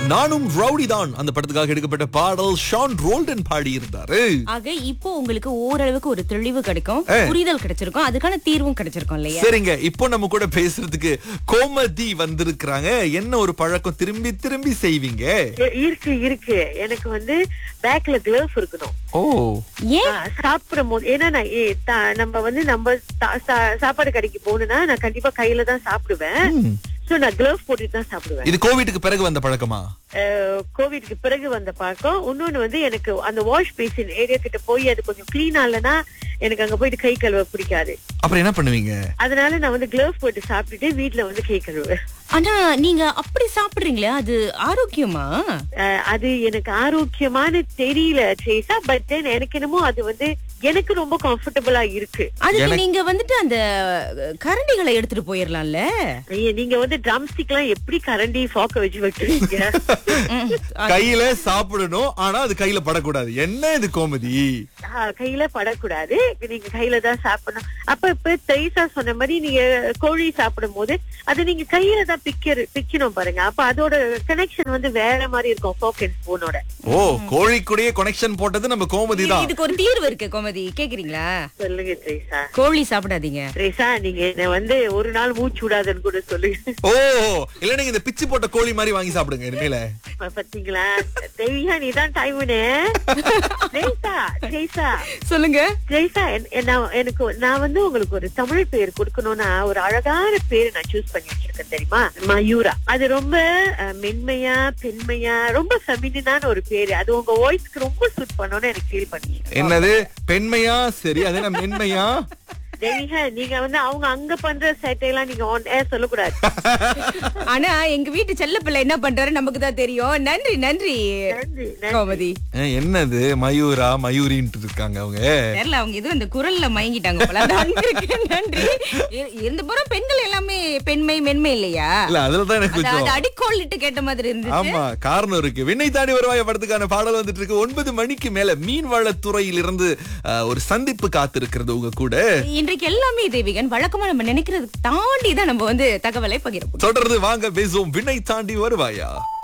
நானும் ரவுடி தான் அந்த படத்துக்காக எடுக்கப்பட்ட பாடல் ஷான் ரோல்டன் பாடி இருந்தாரு ஆக இப்போ உங்களுக்கு ஓரளவுக்கு ஒரு தெளிவு கிடைக்கும் புரிதல் கிடைச்சிருக்கும் அதுக்கான தீர்வும் கிடைச்சிருக்கும் இல்லையா சரிங்க இப்போ நம்ம கூட பேசுறதுக்கு கோமதி வந்திருக்கிறாங்க என்ன ஒரு பழக்கம் திரும்பி திரும்பி செய்வீங்க இ- இருக்கு இருக்கு எனக்கு வந்து பேக்ல கிளவ்ஸ் இருக்கணும் ஓ ஏன் ஆ, சாப்பிடும் போது ஏன்னா நான் ஏ, தா- நம்ம வந்து நம்ம சா- சா- சாப்பாடு கடைக்கு போகணும்னா நான் கண்டிப்பா கையில தான் சாப்பிடுவேன் சோ நான் கிளவ்ஸ் போட்டுட்டு தான் சாப்பிடுவேன் இது கோவிட்டுக்கு பிறகு வந்த பழக்கமா அஹ், கோவிட்க்கு பிறகு வந்த பழக்கம் இன்னொன்னு வந்து எனக்கு அந்த வாஷ் பேசின் ஏரியா கிட்ட போய் அது கொஞ்சம் கிளீன் ஆகலன்னா எனக்கு அங்க போயிட்டு கை கழுவ பிடிக்காது அப்புறம் என்ன பண்ணுவீங்க அதனால நான் வந்து கிளவ்ஸ் போட்டு சாப்பிட்டுட்டு வீட்ல வந்து கை கழுவுவேன் ஆனா நீங்க அப்படி சாப்பிடுறீங்களே அது ஆரோக்கியமா அஹ், அது எனக்கு ஆரோக்கியமான தெரியல சேசா பட் தென் எனக்கு என்னமோ அது வந்து எனக்கு ரொம்ப கம்ஃபர்டபுளா இருக்கு அதுக்கு நீங்க வந்துட்டு அந்த கரண்டிகளை எடுத்துட்டு போயிடலாம்ல ஐயா, நீங்க வந்து ட்ரம் ஸ்டிக் எல்லாம் எப்படி கரண்டி ஃபாக்க வச்சு வைக்கிறீங்க ம். கையில சாப்பிடணும் ஆனா அது கையில படக்கூடாது என்ன இது கோமதி ஆ, கையில படக்கூடாது நீங்க கையில தான் சாப்பிடணும் அப்ப இப்ப தைசா சொன்ன மாதிரி நீங்க கோழி சாப்பிடும் போது அது நீங்க கையில தான் பிக்கிற பிக்கணும் பாருங்க அப்ப அதோட கனெக்ஷன் வந்து வேற மாதிரி இருக்கும் ஃபோக் அண்ட் ஸ்பூனோட ஓ கோழி கூடயே கனெக்ஷன் போட்டது நம்ம கோமதி தான் இதுக்கு ஒரு தீர்வு இருக்கு கோமதி கேக்குறீங்களா சொல்லுங்க த்ரேசா கோழி சாப்பிடாதீங்க த்ரேசா நீங்க என்ன வந்து ஒரு நாள் மூச்சு விடாதுன்னு கூட சொல்லுங்க ஓ இல்ல நீங்க இந்த பிச்சு போட்ட கோழி மாதிரி வாங்கி சாப்பிடுங்க இனிமேல ப- பாத்தீங்களா தெய்வா நீதான் டைம்னு த்ரேசா த்ரேசா சொல்லுங்க ஜெய்சா என்- என் நான் எனக்கு நான் வந்து உங்களுக்கு ஒரு தமிழ் பேர் கொடுக்கணும்னா ஒரு அழகான பேர் நான் சூஸ் பண்ணி வச்சிருக்கேன் தெரியுமா மயூரா அது ரொம்ப அஹ், மென்மையா பெண்மையா ரொம்ப ஃபெமினான ஒரு பேரு அது உங்க வாய்ஸ்க்கு ரொம்ப சூட் பண்ணணும்னு எனக்கு ஃபீல் பண்ணி என்னது பெண்மையா சரி அது என்ன மென்மையா ஜெய்ஹா நீங்க வந்து அவங்க அங்க பண்ற சேட்டையெல்லாம் நீங்க ஆன் ஏர் சொல்லக்கூடாது ஆனா எங்க வீட்டு செல்ல பிள்ளை என்ன பண்றாரு நமக்கு தான் தெரியும் நன்றி நன்றி நன்றி நன்றி. கோமதி ஏ, என்னது மயூரா மயூரின்ட்டு இருக்காங்க அவங்க தெரியல அவங்க இது இந்த குரல்ல மயங்கிட்டாங்க போல நன்றி இருக்கு, நன்றி இ- இருந்த புறம் பெண்கள் எல்லாமே பெண்மை மென்மை இல்லையா இல்ல அதுலதான் எனக்கு அது- அது கொஞ்சம் அடிக்கோல்லிட்டு கேட்ட மாதிரி இருந்துச்சு ஆமா காரணம் இருக்கு விண்ணை தாண்டி வருவாய படத்துக்கான பாடல் வந்துட்டு இருக்கு ஒன்பது மணிக்கு மேல மீன்வளத்துறையில் இருந்து அஹ், ஒரு சந்திப்பு காத்திருக்கிறது உங்க கூட இன்றைக்கு எல்லாமே தேவிகன் வழக்கமா நம்ம நினைக்கிறது தாண்டி தான் நம்ம வந்து தகவலை பகிர தொடர்ந்து வாங்க பேசுவோம் விண்ணை தாண்டி வருவாயா